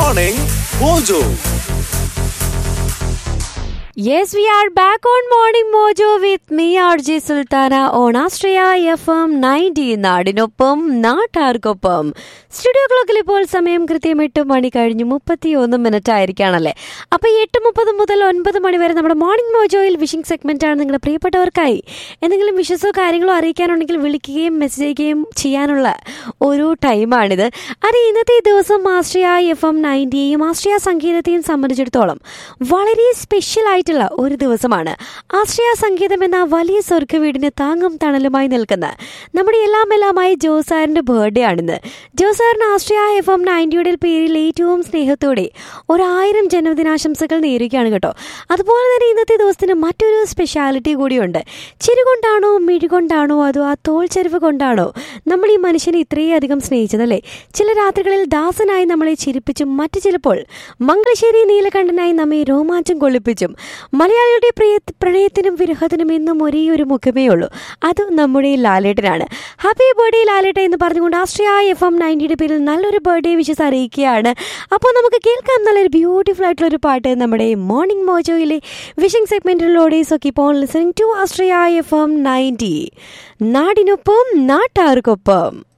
Morning Mojo. Yes, we are back on Morning Mojo with me, RJ Sultana, on Astraya FM 90 നാടിനൊപ്പം നാട്ടാർക്കൊപ്പം studio ക്ലോക്കിൽ ഇപ്പോൾ സമയം കൃത്യം എട്ട് മണി കഴിഞ്ഞ് മുപ്പത്തി ഒന്ന് മിനിറ്റ് ആയിരിക്കുകയാണല്ലേ അപ്പോൾ ഈ എട്ട് മുപ്പത് മുതൽ ഒൻപത് മണി വരെ നമ്മുടെ മോർണിംഗ് മോജോയിൽ വിഷിംഗ് സെഗ്മെന്റ് ആണ് നിങ്ങളുടെ പ്രിയപ്പെട്ടവർക്കായി എന്തെങ്കിലും വിഷസോ കാര്യങ്ങളോ അറിയിക്കാനുണ്ടെങ്കിൽ വിളിക്കുകയും മെസ്സേജ് ചെയ്യുകയും ചെയ്യാനുള്ള ഒരു ടൈമാണിത് അത് ഇന്നത്തെ ഈ ദിവസം ആശ്രയ എഫ് എം നയൻറ്റിയെയും ആശ്രയ സംഗീതത്തെയും സംബന്ധിച്ചിടത്തോളം വളരെ സ്പെഷ്യൽ ആയിട്ടുള്ള ഒരു ദിവസമാണ് ആശ്രയ സംഗീതം എന്ന വലിയ സ്വർഗ്ഗ വീടിന് താങ്ങും തണലുമായി നിൽക്കുന്ന നമ്മുടെ എല്ലാം എല്ലാമായ ജോസാറിന്റെ ബർത്ത്ഡേ ആണിന്ന് ജോസാറിന് ആശ്രയ എഫ് എം നയൻറ്റിയുടെ പേരിൽ ഏറ്റവും സ്നേഹത്തോടെ ഒരായിരം ജന്മദിനാശംസകൾ നേരുകയാണ് കേട്ടോ അതുപോലെ തന്നെ ഇന്നത്തെ ദിവസത്തിന് മറ്റൊരു സ്പെഷ്യാലിറ്റി കൂടിയുണ്ട് ചിരി കൊണ്ടാണോ മിഴി കൊണ്ടാണോ അതോ ആ തോൾ ചെരുവ് കൊണ്ടാണോ നമ്മൾ ഈ മനുഷ്യനെ ഇത്രയധികം സ്നേഹിച്ചതല്ലേ ചില രാത്രികളിൽ ദാസനായി നമ്മളെ ചിരിപ്പിച്ചും മറ്റു ചിലപ്പോൾ മംഗളശ്ശേരി നീലകണ്ഠനായി നമ്മെ രോമാഞ്ചം കൊള്ളിപ്പിച്ചും മലയാളികളുടെ പ്രിയ പ്രണയത്തിനും വിരഹത്തിനും എന്നും ഒരേ ഒരു മുഖമേ ഉള്ളൂ അത് നമ്മുടെ ലാലേട്ടനാണ് ഹാപ്പി ബർത്ത്ഡേ ലാലേട്ട എന്ന് പറഞ്ഞുകൊണ്ട് ആശ്രയ എഫ് എം നയൻറ്റിയുടെ പേരിൽ നല്ലൊരു ബർത്ത്ഡേ വിഷസ് അറിയിക്കുകയാണ് അപ്പോൾ നമുക്ക് കേൾക്കാം നല്ലൊരു ബ്യൂട്ടിഫുൾ ആയിട്ടുള്ള ഒരു പാട്ട് നമ്മുടെ മോർണിംഗ് മോജോയിലെ വിഷിംഗ് സെഗ്മെന്റിലൂടെ so keep on listening to Ashraya F M ninety നാടിനൊപ്പം നാട്ടാർക്കൊപ്പം